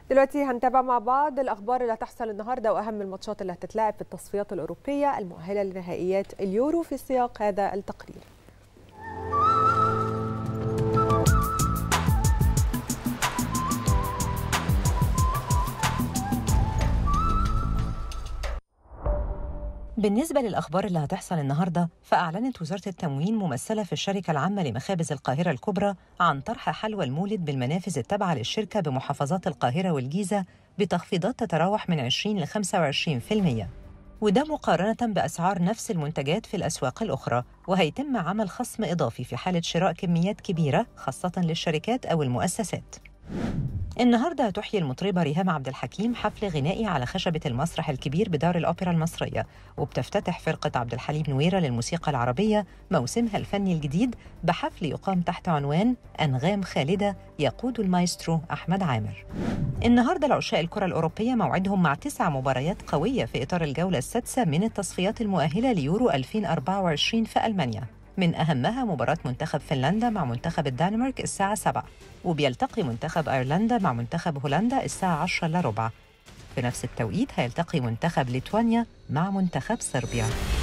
دلوقتي هنتابع مع بعض الاخبار اللي هتحصل النهارده واهم الماتشات اللي هتتلعب في التصفيات الاوروبيه المؤهله لنهائيات اليورو في سياق هذا التقرير بالنسبة للأخبار اللي هتحصل النهاردة فأعلنت وزارة التموين ممثلة في الشركة العامة لمخابز القاهرة الكبرى عن طرح حلوى المولد بالمنافذ التابعة للشركة بمحافظات القاهرة والجيزة بتخفيضات تتراوح من 20 ل 25% وده مقارنة بأسعار نفس المنتجات في الأسواق الأخرى وهيتم عمل خصم إضافي في حالة شراء كميات كبيرة خاصة للشركات أو المؤسسات النهارده هتحيي المطربه ريهام عبد الحكيم حفل غنائي على خشبه المسرح الكبير بدار الاوبرا المصريه وبتفتتح فرقه عبد الحليم نويره للموسيقى العربيه موسمها الفني الجديد بحفل يقام تحت عنوان انغام خالده يقود المايسترو احمد عامر. النهارده العشاء الكره الاوروبيه موعدهم مع تسع مباريات قويه في اطار الجوله السادسه من التصفيات المؤهله ليورو 2024 في المانيا. من أهمها مباراة منتخب فنلندا مع منتخب الدنمارك الساعة 7 وبيلتقي منتخب أيرلندا مع منتخب هولندا الساعة 10 إلا ربع في نفس التوقيت هيلتقي منتخب ليتوانيا مع منتخب صربيا